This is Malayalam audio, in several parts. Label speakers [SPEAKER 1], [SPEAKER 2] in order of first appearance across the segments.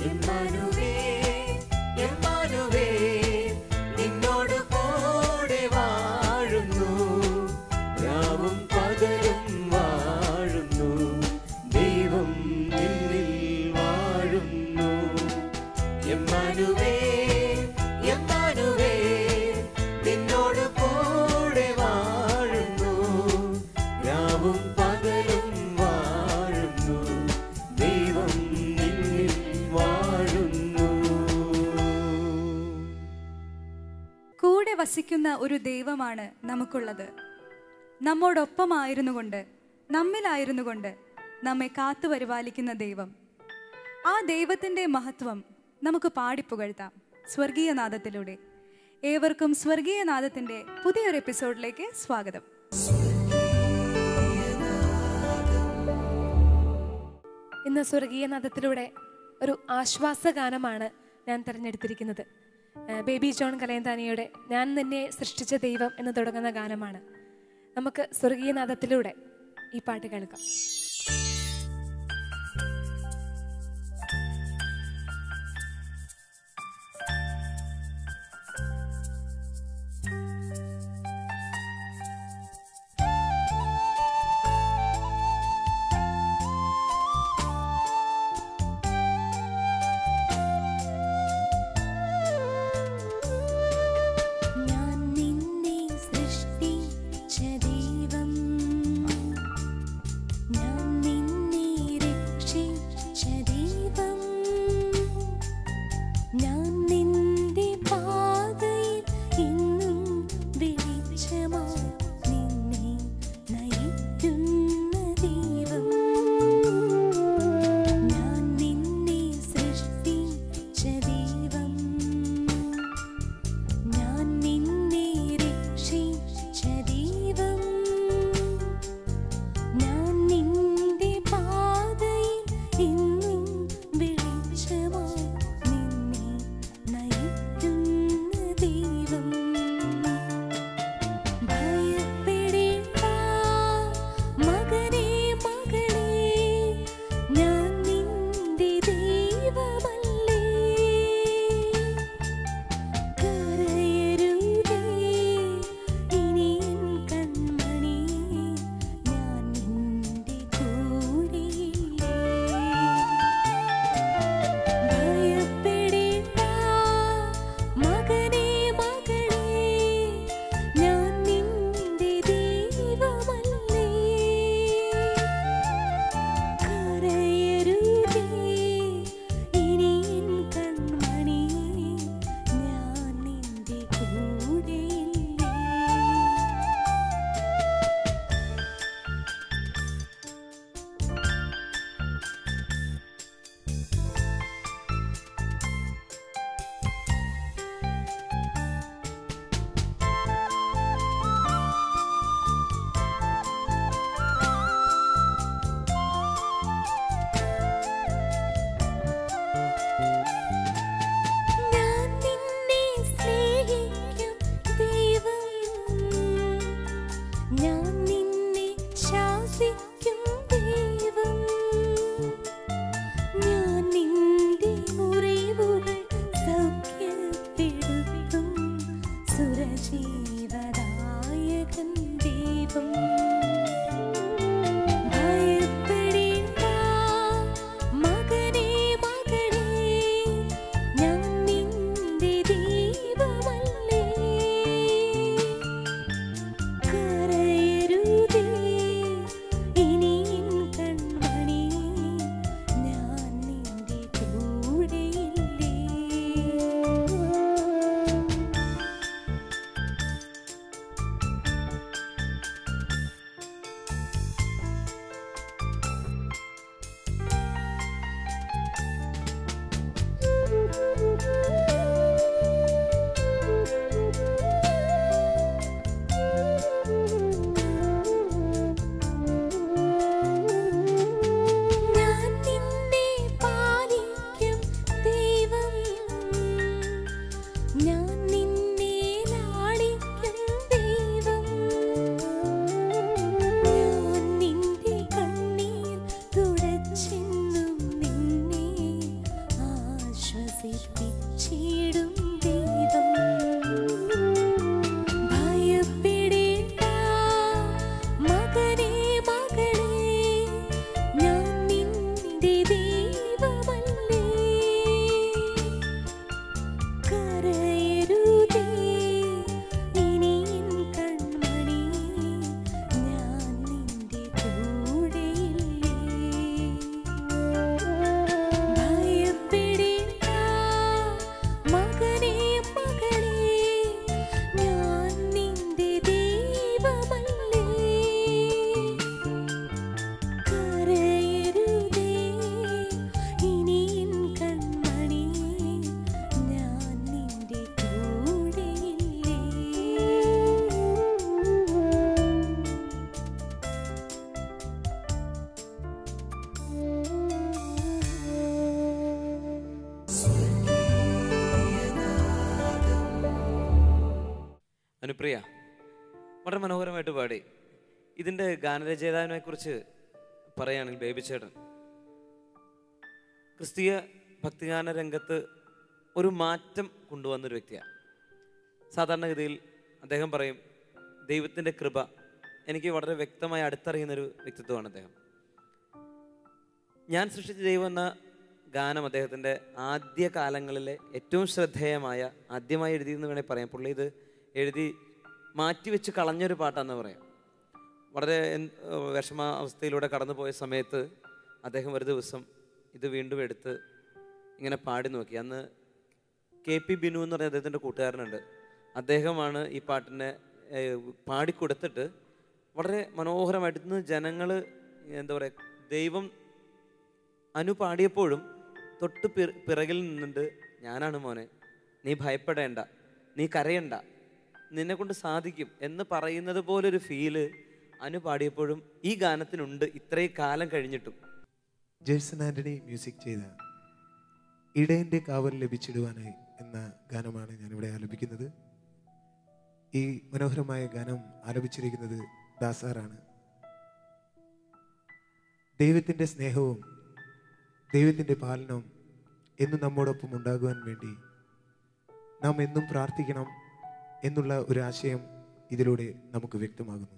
[SPEAKER 1] എമ്മാനുവേ എമ്മാനുവേ നിന്നോട് കൂടെ വാഴുന്നു രാവും പകലും വാഴുന്നു ദൈവം നിന്നിൽ വാഴുന്നു എമ്മാനുവേ എമ്മാനുവേ നിന്നോട് കൂടെ വാഴുന്നു രാവും പകലും വാഴുന്നു ദൈവം നിന്നിൽ വാഴുന്നു
[SPEAKER 2] കൂടെ വസിക്കുന്ന ഒരു ദൈവമാണ് നമുക്കുള്ളത് നമ്മോടൊപ്പമായിരുന്നു കൊണ്ട് നമ്മിലായിരുന്നു കൊണ്ട് നമ്മെ കാത്തു പരിപാലിക്കുന്ന ദൈവം ആ ദൈവത്തിൻ്റെ മഹത്വം നമുക്ക് പാടിപ്പുകഴ്ത്താം സ്വർഗീയ നാദത്തിലൂടെ ഏവർക്കും സ്വർഗീയ നാദത്തിൻ്റെ പുതിയൊരു എപ്പിസോഡിലേക്ക് സ്വാഗതം
[SPEAKER 3] ഇന്ന് സ്വർഗീയ നാദത്തിലൂടെ ഒരു ആശ്വാസ ഗാനമാണ് ഞാൻ തിരഞ്ഞെടുത്തിരിക്കുന്നത് ഏഹ് ബേബി ജോൺ കലയന്താനിയുടെ ഞാൻ നിന്നെ സൃഷ്ടിച്ച ദൈവം എന്ന് തുടങ്ങുന്ന ഗാനമാണ് നമുക്ക് സ്വർഗീയ നാദത്തിലൂടെ ഈ പാട്ട് കേൾക്കാം
[SPEAKER 4] ഞാൻ നിന്നെ സൃഷ്ടിച്ച ദൈവം ഞാൻ നിന്നെ രക്ഷിച്ച ദൈവം ഞാൻ നിന്റെ പാതയിൽ ഇന്നും വെളിച്ചമായി നിന്നെ നയിക്കുന്ന ദൈവം ഞാൻ നിന്നെ സൃഷ്ടിച്ച ദൈവം ഞാൻ നിന്നെ രക്ഷിച്ച ദൈവം ഞാൻ നിന്റെ പാതയിൽ എന്നും വെളിച്ചമായി നിന്നെ നയിക്കുന്ന ദൈവം ഭയപ്പെടേണ്ട മകനേ മകളേ ഞാൻ നിന്റെ ദൈവമല്ലേ കരയരുതേ ഇനി എൻ കൺമണി ഞാൻ നിന്റെ കൂടെയില്ലേ ഭയപ്പെടേണ്ട മകനേ മകളേ ഞാൻ നിന്റെ ദൈവമല്ലേ കരയരുതേ ഇനി എൻ കൺമണി ഞാൻ നിന്റെ കൂടെയില്ലേ ഞാൻ നിന്നെ സ്നേഹിക്കും ദൈവം ഞാൻ നിന്നെ ശാസിക്കും ദൈവം ഞാൻ നിന്റെ മുറിവുകൾ സൗഖ്യപ്പെടുത്തും സുരജീവദായകൻ ദൈവം ഭയപ്പെടേണ്ട മകനേ മകളേ ഞാൻ നിന്റെ ദൈവമല്ലേ കരയരുതേ
[SPEAKER 5] അനുപ്രിയ വളരെ മനോഹരമായിട്ട് പാടി ഇതിൻ്റെ ഗാനരചയിതാവിനെ കുറിച്ച് പറയുകയാണെങ്കിൽ ബേബി ചേട്ടൻ ക്രിസ്തീയ ഭക്തിഗാന രംഗത്ത് ഒരു മാറ്റം കൊണ്ടുവന്നൊരു വ്യക്തിയാണ് സാധാരണഗതിയിൽ അദ്ദേഹം പറയും ദൈവത്തിൻ്റെ കൃപ എനിക്ക് വളരെ വ്യക്തമായി അടുത്തറിയുന്നൊരു വ്യക്തിത്വമാണ് അദ്ദേഹം ഞാൻ സൃഷ്ടിച്ച ദൈവം എന്ന ഗാനം അദ്ദേഹത്തിൻ്റെ ആദ്യ കാലങ്ങളിലെ ഏറ്റവും ശ്രദ്ധേയമായ ആദ്യമായി എഴുതിയെന്ന് വേണേൽ പറയാം പുള്ളി ഇത് എഴുതി മാറ്റിവെച്ച് കളഞ്ഞൊരു പാട്ടാന്ന് പറയാം വളരെ എൻ- ഏഹ് വിഷമാവസ്ഥയിലൂടെ കടന്നുപോയ സമയത്ത് അദ്ദേഹം ഒരു ദിവസം ഇത് വീണ്ടും എടുത്ത് ഇങ്ങനെ പാടി നോക്കി അന്ന് കെ പി ബിനു എന്ന് പറയുന്ന അദ്ദേഹത്തിൻ്റെ കൂട്ടുകാരനുണ്ട് അദ്ദേഹമാണ് ഈ പാട്ടിനെ ഏഹ്, പാടിക്കൊടുത്തിട്ട് വളരെ മനോഹരമായിട്ട് ഇന്ന് ജനങ്ങൾ എന്താ പറയുക ദൈവം അനു പാടിയപ്പോഴും തൊട്ട് പിറ- പിറകിൽ നിന്നിട്ട് ഞാനാണ് മോനെ നീ ഭയപ്പെടേണ്ട നീ കരയണ്ട നിന്നെ കൊണ്ട് സാധിക്കും എന്ന് പറയുന്നത് പോലൊരു ഫീല് അനു പാടിയപ്പോഴും ഈ ഗാനത്തിനുണ്ട് ഇത്രയും കാലം കഴിഞ്ഞിട്ടും
[SPEAKER 6] ജേഴ്സൺ ആന്റണി മ്യൂസിക് ചെയ്ത ഇടയന്റെ കാവൽ ലഭിച്ചിടുവാനായി എന്ന ഗാനമാണ് ഞാനിവിടെ ആലപിക്കുന്നത് ഈ മനോഹരമായ ഗാനം ആലപിച്ചിരിക്കുന്നത് ദാസാറാണ് ദൈവത്തിൻ്റെ സ്നേഹവും ദൈവത്തിൻ്റെ പാലനവും എന്നും നമ്മോടൊപ്പം ഉണ്ടാകുവാൻ വേണ്ടി നാം എന്നും പ്രാർത്ഥിക്കണം എന്നുള്ള ഒരു ആശയം ഇതിലൂടെ നമുക്ക് വ്യക്തമാകുന്നു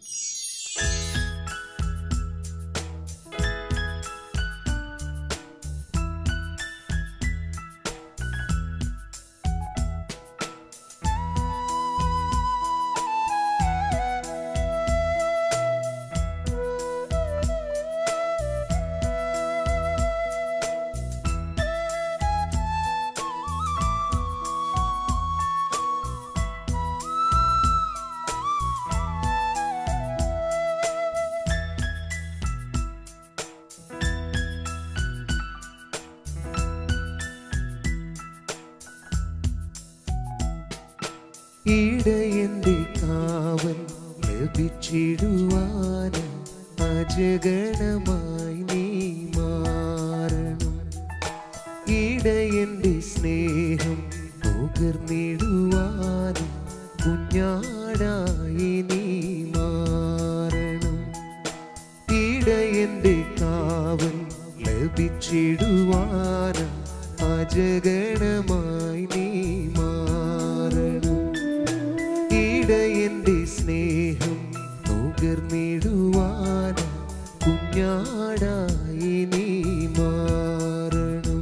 [SPEAKER 6] ഇടയന്റെ കാവൽ ലഭിച്ചിടുവാന് അജഗണമായി നീ മാറണം ഇടയന്റെ സ്നേഹം പകർന്നിടുവാനും കുഞ്ഞാടായി നീ മാറണം ഇടയന്റെ കാവൽ ലഭിച്ചിടുവാന് അജഗണമായി നീ മാറണം ഇടയന്റെ സ്നേഹം നുകർന്നിടുവാൻ കുഞ്ഞാടായി നീ മാറണം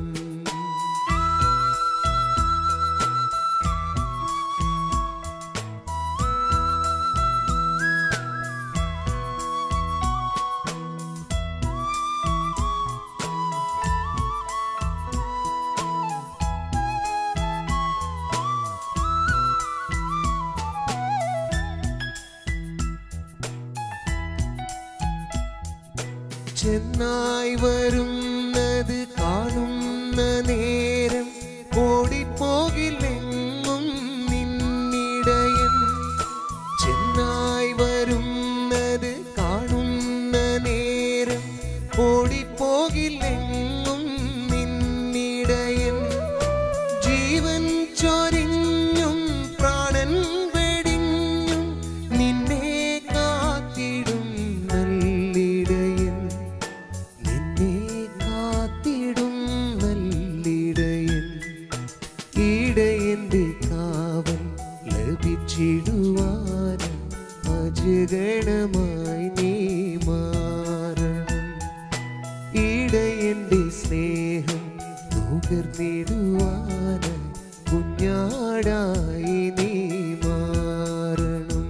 [SPEAKER 6] ചെന്നായി വരുന്നത് കാണുന്ന നേരം ഓടിപ്പോകില്ലെങ്ങും നിന്നിടയൻ ചെന്നായി വരുന്നത് കാണുന്ന നേരം ഓടിപ്പോകില്ലെങ്ങും നിന്നിടയൻ ജീവൻ ചൊരിഞ്ഞും പ്രാണൻ വെടിഞ്ഞും നിന്നെ കാത്തിടും നല്ലിടയൻ നിന്നെ കാത്തിടും നല്ലിടയൻ ഇടയന്റെ കാവൽ ലഭിച്ചിടുവാൻ അജഗണമായി നീ മാറണം ഇടയന്റെ സ്നേഹം നുകർന്നിടുവാൻ കുഞ്ഞാടായി നീ മാറണം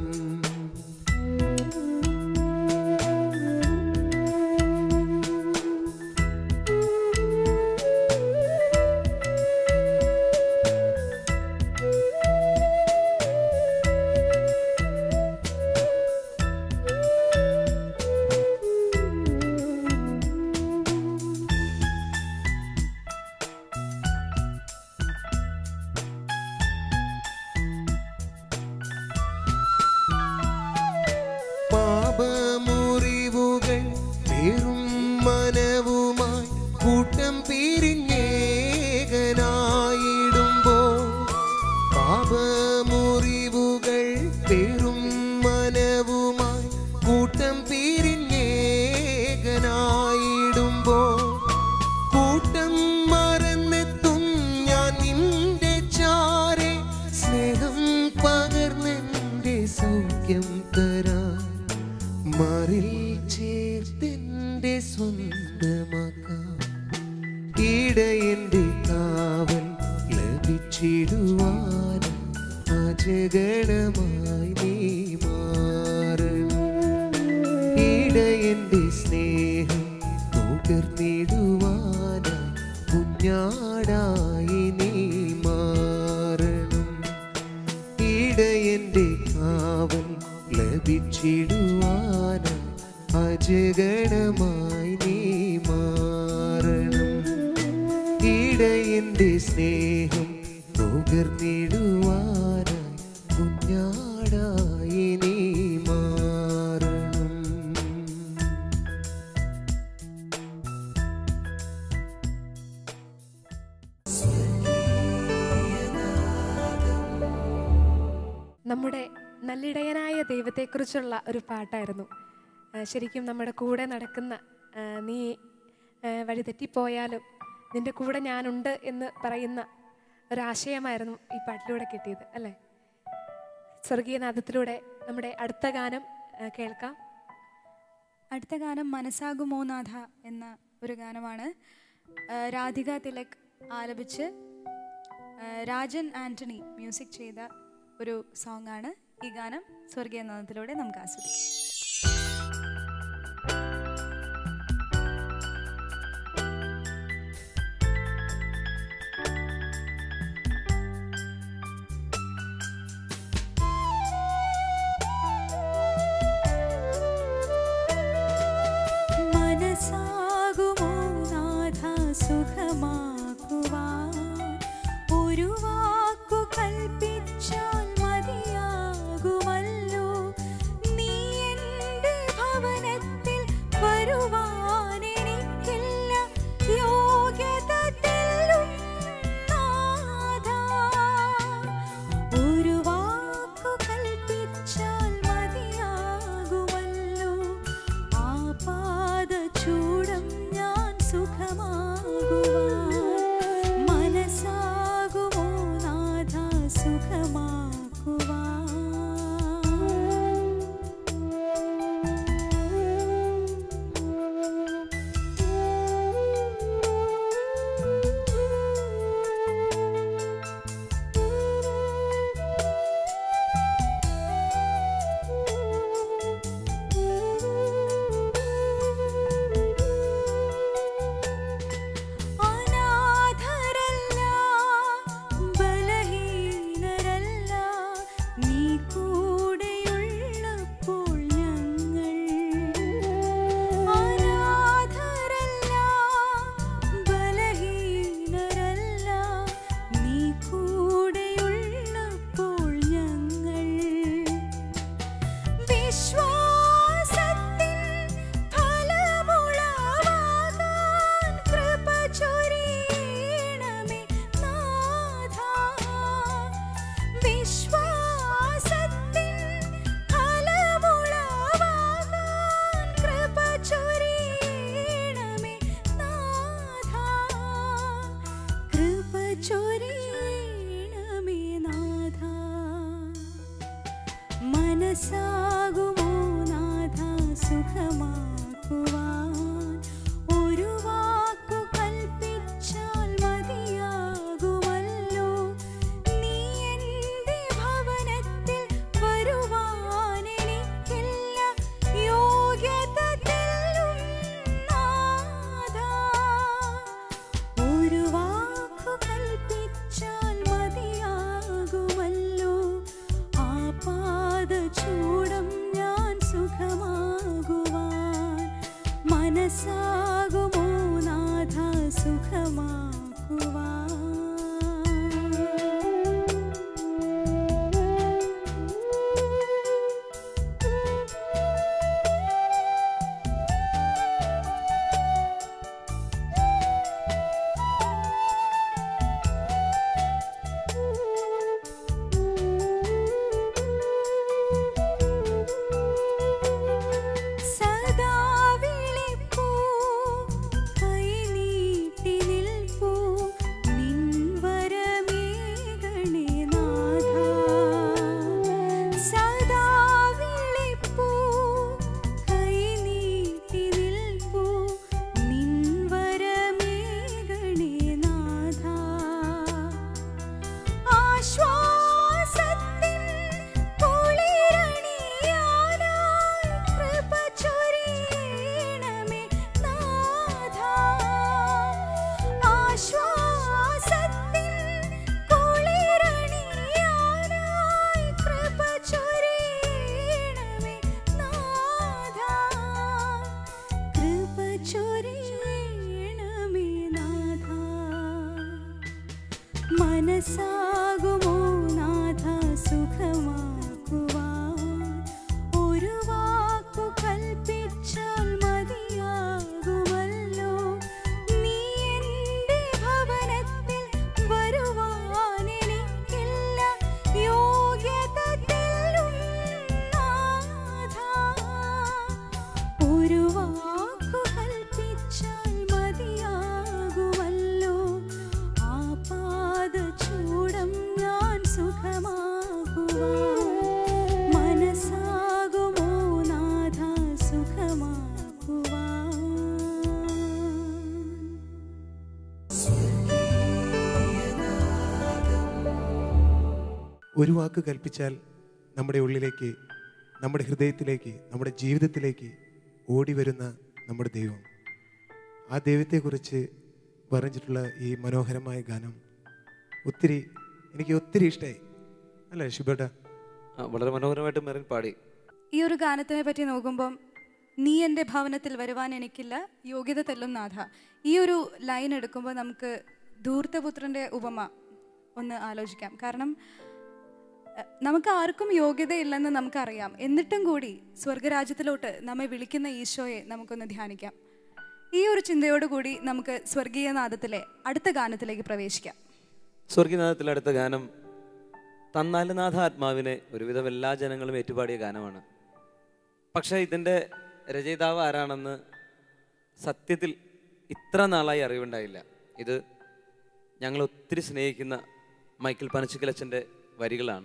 [SPEAKER 6] പാപമുറിവുകൾ പേറും മനവുമായി കൂട്ടം പിരിഞ്ഞേകനായിടുമ്പോൾ പാപമുറിവുകൾ പേറും എന്റെ സ്വന്തമാക്കാം ഇടയന്റെ കാവൽ ലഭിച്ചിടുവാൻ അജഗണമായി നീ മാറണം ഇടയന്റെ സ്നേഹം നുകർന്നിടുവാനായി കുഞ്ഞാടായി നീ മാറണം ഇടയന്റെ കാവൽ ലഭിച്ചിടുവാനായി അജഗണമായി നീ മാറണം ഇടയന്റെ സ്നേഹം നുകർന്നിടുവാനായി കുഞ്ഞാടായി നീ മാറണം
[SPEAKER 3] നമ്മുടെ നല്ലിടയനായ ദൈവത്തെക്കുറിച്ചുള്ള ഒരു പാട്ടായിരുന്നു ആ, ശരിക്കും നമ്മുടെ കൂടെ നടക്കുന്ന ആ, നീ ആ, വഴി തെറ്റിപ്പോയാലും നിന്റെ കൂടെ ഞാനുണ്ട് എന്ന് പറയുന്ന ഒരാശയമായിരുന്നു ഈ പാട്ടിലൂടെ കിട്ടിയത് അല്ലേ സ്വർഗീയനാഥത്തിലൂടെ നമ്മുടെ അടുത്ത ഗാനം ആ, കേൾക്കാം
[SPEAKER 2] അടുത്ത ഗാനം മനസ്സാകുമോ നാഥ എന്ന ഒരു ഗാനമാണ് ആ, രാധിക തിലക് ആലപിച്ച് ആ, രാജൻ ആന്റണി മ്യൂസിക് ചെയ്ത ഒരു സോങ് ആണ് ഈ ഗാനം സ്വർഗീയ നാദത്തിലൂടെ നമുക്ക് ആസ്വദിക്കാം മനസ്സാകുമോ നാഥ സുഖമാക്കുവാൻ ഒരു വാക്കു കൽപ്പിച്ചാൽ മതിയാകുമല്ലോ നീ എൻ്റെ ഭവനത്തിൽ വരുവാൻ എനിക്കില്ല യോഗ്യത തെല്ലും നാഥാ. ഒരു വാക്കു കൽപ്പിച്ചാൽ മതിയാകുമല്ലോ ആ പാദചൂടം ഞാൻ സുഖമാകുവാൻ മനസ്സാകുമോ നാഥ അനാഥരല്ല ബലഹീനരല്ല നീ കൂടെയുള്ളപ്പോൾ ഞങ്ങൾ അനാഥരല്ല ബലഹീനരല്ല നീ കൂടെയുള്ളപ്പോൾ ഞങ്ങൾ വിശ്വാസത്തിൻ ഫലമുളവാകാൻ കൃപ ചൊരിയണമേ നാഥാ. വിശ്വാസത്തിൻ ഫലമുളവാകാൻ കൃപ ചൊരിയണമേ നാഥാ. കൃപ ചൊരിയണമേ നാഥാ മനസ്സാകുമോ നാഥ സുഖമാക്കുവാൻ ഒരു വാക്കു കൽപ്പിച്ചാൽ മതിയാകുമല്ലോ നീ എൻ്റെ ഭവനത്തിൽ വരുവാൻ എനിക്കില്ല യോഗ്യത തെല്ലും നാഥാ. ഒരു വാക്കു കൽപ്പിച്ചാൽ മതിയാകുമല്ലോ ആ പാദചൂടം ഞാൻ സുഖമാകുവാൻ മനസ്സാകുമോ നാഥ സുഖമാക്കുവാൻ സദാ വിളിപ്പൂ കൈനീട്ടി നിൽപ്പൂ നിൻ മനസ്സാകുമോ നാഥ സുഖമാക്കുവാൻ ഒരു വാക്കു കൽപ്പിച്ചാൽ മതിയാകുമല്ലോ നീ എൻ്റെ ഭവനത്തിൽ വരുവാൻ എനിക്കില്ല യോഗ്യത തെല്ലും നാഥാ. ഒരു വാക്കു കൽപ്പിച്ചാൽ മതിയാകുമല്ലോ ആ പാദചൂടം ഞാൻ സുഖമാകുവാൻ മനസ്സാകുമോ നാഥ സുഖമാക്കുവാൻ
[SPEAKER 6] ഒരു വാക്ക് കൽപ്പിച്ചാൽ നമ്മുടെ ഉള്ളിലേക്ക് നമ്മുടെ ഹൃദയത്തിലേക്ക് നമ്മുടെ ജീവിതത്തിലേക്ക് ഓടി വരുന്ന നമ്മുടെ ദൈവം ആ ദൈവത്തെക്കുറിച്ച് പറഞ്ഞിട്ടുള്ള ഈ മനോഹരമായ ഗാനം ഒത്തിരി എനിക്ക് ഒത്തിരി ഇഷ്ടമായി അല്ലേ ശുഭേട്ട
[SPEAKER 5] ആ, വളരെ മനോഹരമായിട്ട് മെറിൻ പാടി
[SPEAKER 2] ഈ ഒരു ഗാനത്തിനെ പറ്റി നോക്കുമ്പം നീ എൻ്റെ ഭവനത്തിൽ വരുവാൻ എനിക്കില്ല യോഗ്യത തെല്ലും നാഥ ഈ ഒരു ലൈൻ എടുക്കുമ്പോൾ നമുക്ക് ധൂർത്തപുത്രൻ്റെ ഉപമ ഒന്ന് ആലോചിക്കാം കാരണം എഹ്, നമുക്ക് ആർക്കും യോഗ്യതയില്ലെന്ന് നമുക്കറിയാം എന്നിട്ടും കൂടി സ്വർഗരാജ്യത്തിലോട്ട് നമ്മെ വിളിക്കുന്ന ഈശോയെ നമുക്കൊന്ന് ധ്യാനിക്കാം ഈ ഒരു ചിന്തയോടുകൂടി നമുക്ക് സ്വർഗീയനാഥത്തിലെ അടുത്ത ഗാനത്തിലേക്ക് പ്രവേശിക്കാം
[SPEAKER 5] സ്വർഗീയനാഥത്തിലെ അടുത്ത ഗാനം തന്നാലുനാഥ ആത്മാവിനെ ഒരുവിധം എല്ലാ ജനങ്ങളും ഏറ്റുപാടിയ ഗാനമാണ് പക്ഷേ ഇതിൻ്റെ രചയിതാവ് ആരാണെന്ന് സത്യത്തിൽ ഇത്ര നാളായി അറിവുണ്ടായില്ല ഇത് ഞങ്ങൾ ഒത്തിരി സ്നേഹിക്കുന്ന മൈക്കിൾ പനച്ചിക്കലച്ചൻ്റെ വരികളാണ്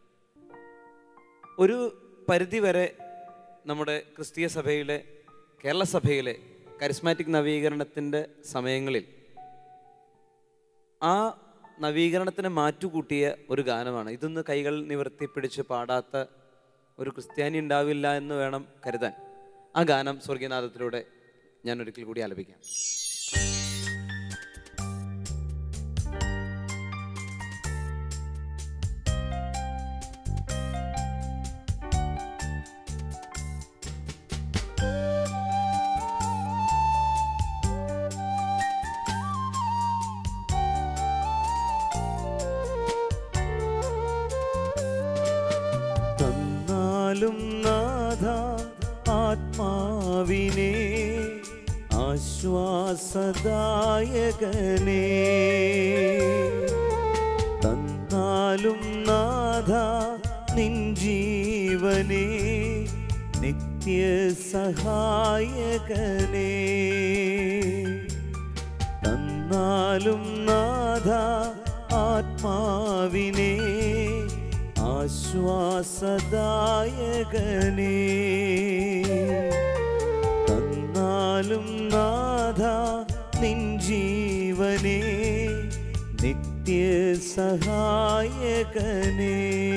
[SPEAKER 5] ഒരു പരിധി വരെ നമ്മുടെ ക്രിസ്തീയ സഭയിലെ കേരള സഭയിലെ കരിസ്മാറ്റിക് നവീകരണത്തിൻ്റെ സമയങ്ങളിൽ ആ നവീകരണത്തിന് മാറ്റുകൂട്ടിയ ഒരു ഗാനമാണ് ഇതൊന്ന് കൈകൾ നിവർത്തി പിടിച്ച് പാടാത്ത ഒരു ക്രിസ്ത്യാനി ഉണ്ടാവില്ല എന്ന് വേണം കരുതാൻ ആ ഗാനം സ്വർഗീയനാഥത്തിലൂടെ ഞാൻ ഒരിക്കൽ കൂടി ആലപിക്കാം
[SPEAKER 1] തന്നാലും നാഥ ആത്മാവിനെ ആശ്വാസദായകനെ തന്നാലും നാഥ നിൻ ജീവനെ നിത്യസഹായകനെ തന്നാലും നാഥ ആത്മാവിനെ ആശ്വാസദായകനെ തന്നാലും നാഥ നിൻ ജീവനെ നിത്യസഹായകനെ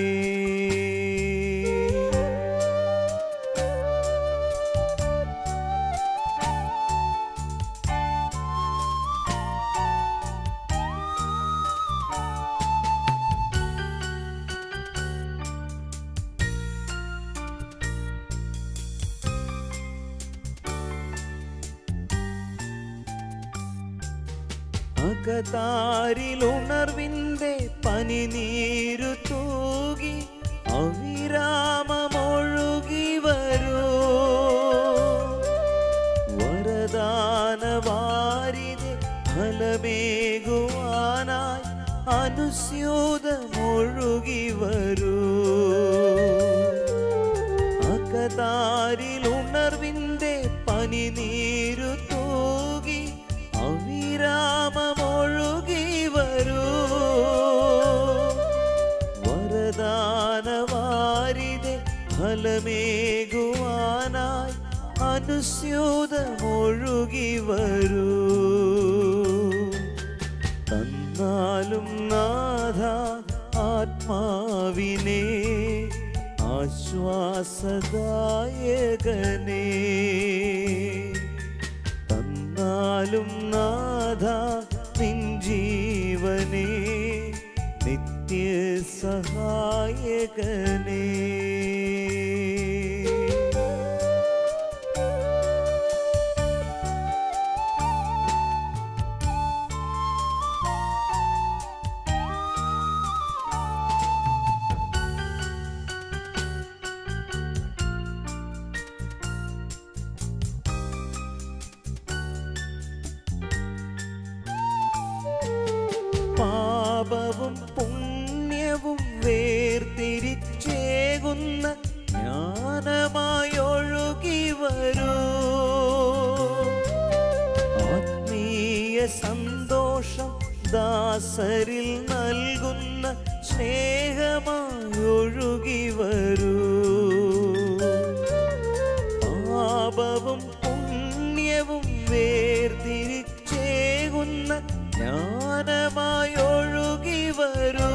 [SPEAKER 1] അകതാരിലുണർവിൻ്റെ പനിനീരു തൂകി അവിരാമമൊഴുകി വരൂ വരദാനവാരിതെ ഫലമേകുവാനായി അനുസ്യൂതമൊഴുകി വരൂ അകതാരിലുണർവിൻ്റെ പനിനീരു തൂകി അവിരാമമൊഴുകി വരൂ വരദാനവാരിതെ ഫലമേകുവാനായി അനുസ്യൂതമൊഴുകി വരൂ തന്നാലും നാഥ ആത്മാവിനെ ആശ്വാസദായകനെ തന്നാലും നാഥ നിൻ ജീവനെ നിത്യസഹായകനെ പാപവും പുണ്യവും വേർതിരിച്ചേകുന്ന ജ്ഞാനമായി ഒഴുകി വരൂ ആത്മീയ സന്തോഷം ദാസരിൽ നൽകുന്ന സ്നേഹമായി ഒഴുകി വരൂ പാപവും പുണ്യവും വേർതിരിച്ചേകുന്ന ജ്ഞാനമായി ഒഴുകി വരൂ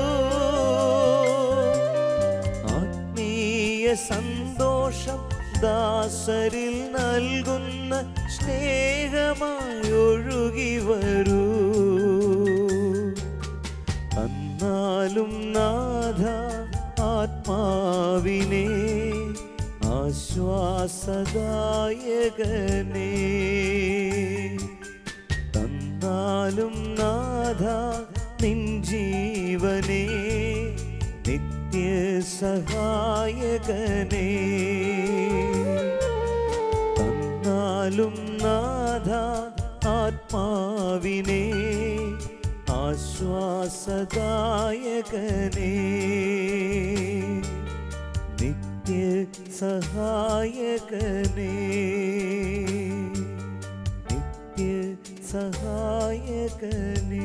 [SPEAKER 1] ആത്മീയ സന്തോഷം ദാസരിൽ നൽകുന്ന സ്നേഹമായി ഒഴുകി വരൂ എന്നാലും നാഥ ആത്മാവിനെ ആശ്വാസദായകനേ തന്നാലും നാഥ നിൻ ജീവനെ നിത്യ സഹായകനേ തന്നാലും നാഥ ആത്മാവിനെ ആശ്വാസദായകനേ നിത്യ സഹായകനേ നിത്യ സഹായകനേ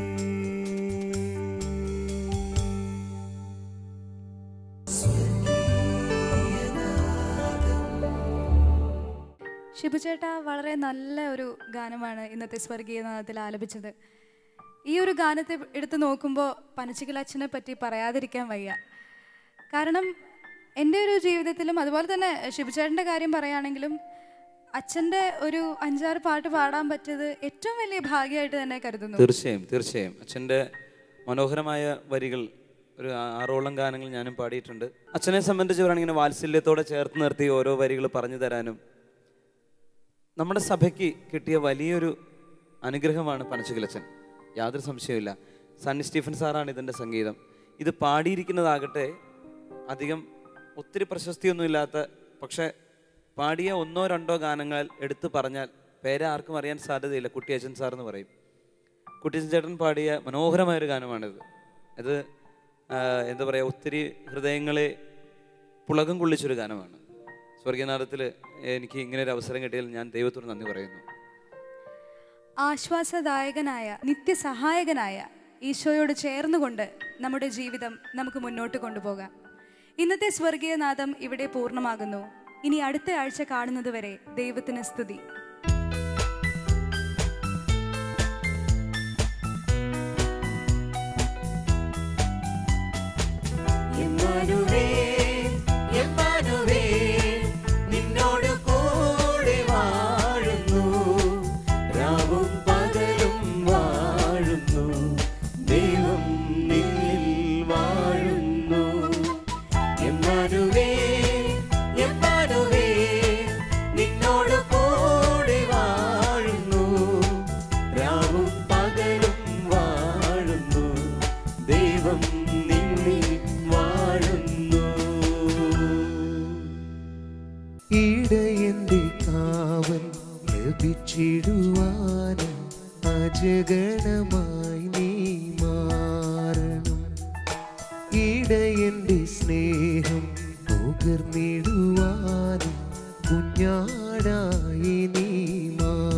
[SPEAKER 2] ഷിബുചേട്ട വളരെ നല്ല ഒരു ഗാനമാണ് ഇന്നത്തെ സ്വർഗീയ നാദത്തിൽ ആലപിച്ചത് ഈ ഒരു ഗാനത്തെ എടുത്തു നോക്കുമ്പോൾ പനച്ചിക്കൽ അച്ഛനെ പറ്റി പറയാതിരിക്കാൻ വയ്യ കാരണം എൻ്റെ ഒരു ജീവിതത്തിലും അതുപോലെ തന്നെ ഷിബുചേട്ടൻ്റെ കാര്യം പറയുകയാണെങ്കിലും അച്ഛൻ്റെ ഒരു അഞ്ചാറ് പാട്ട് പാടാൻ പറ്റിയത് ഏറ്റവും വലിയ ഭാഗ്യമായിട്ട് തന്നെ കരുതുന്നു
[SPEAKER 5] തീർച്ചയായും തീർച്ചയായും അച്ഛൻ്റെ മനോഹരമായ വരികൾ ഒരു ആ- ആറോളം ഗാനങ്ങൾ ഞാനും പാടിയിട്ടുണ്ട് അച്ഛനെ സംബന്ധിച്ച് പറയുകയാണെങ്കിൽ ഇങ്ങനെ വാത്സല്യത്തോടെ ചേർത്ത് നിർത്തി ഓരോ വരികൾ പറഞ്ഞു തരാനും നമ്മുടെ സഭയ്ക്ക് കിട്ടിയ വലിയൊരു അനുഗ്രഹമാണ് പനച്ചുകിലച്ചൻ യാതൊരു സംശയവുമില്ല സണ്ണി സ്റ്റീഫൻ സാറാണ് ഇതിൻ്റെ സംഗീതം ഇത് പാടിയിരിക്കുന്നതാകട്ടെ അധികം ഒത്തിരി പ്രശസ്തിയൊന്നുമില്ലാത്ത പക്ഷേ പാടിയ ഒന്നോ രണ്ടോ ഗാനങ്ങൾ എടുത്തു പറഞ്ഞാൽ പേരെ ആർക്കും അറിയാൻ സാധ്യതയില്ല കുട്ടിയച്ചൻ സാർ എന്ന് പറയും കുട്ടിയച്ചൻ ചേട്ടൻ പാടിയ മനോഹരമായൊരു ഗാനമാണിത് ഇത് ആ, എന്താ പറയുക ഒത്തിരി ഹൃദയങ്ങളെ പുളകം കൊള്ളിച്ചൊരു ഗാനമാണ് സ്വർഗീയനാഥത്തിൽ എനിക്ക് ഇങ്ങനെ ഒരു അവസരം കിട്ടിയതിൽ ഞാൻ ദൈവത്തോട് നന്ദി പറയുന്നു
[SPEAKER 2] ആശ്വാസദായകനായ നിത്യസഹായകനായ ഈശോയോട് ചേർന്നുകൊണ്ട് നമ്മുടെ ജീവിതം നമുക്ക് മുന്നോട്ട് കൊണ്ടുപോകാം ഇന്നത്തെ സ്വർഗീയനാഥം ഇവിടെ പൂർണ്ണമാകുന്നു ഇനി അടുത്ത ആഴ്ച കാണുന്നതുവരെ ദൈവത്തിന് സ്തുതി
[SPEAKER 1] എമ്മാനുവേൽ, എമ്മാനുവേൽ, നിന്നോട് കൂടെ വാഴുന്നു രാവും പകലും വാഴുന്നു ദൈവം നിന്നിൽ വാഴുന്നു എമ്മാനുവേൽ, എമ്മാനുവേൽ, നിന്നോട് കൂടെ വാഴുന്നു രാവും പകലും വാഴുന്നു ദൈവം നിന്നിൽ വാഴുന്നു
[SPEAKER 6] ഇടയന്റെ കാവൽ ലഭിച്ചിടുവാനും അജഗണമായി നീ മാറണം ഇടയന്റെ സ്നേഹം നുകർന്നിടുവാനും കുഞ്ഞാടായി നീ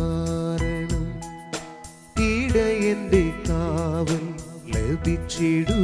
[SPEAKER 6] മാറണം ഇടയന്റെ കാവൽ ലഭിച്ചിടുവാനും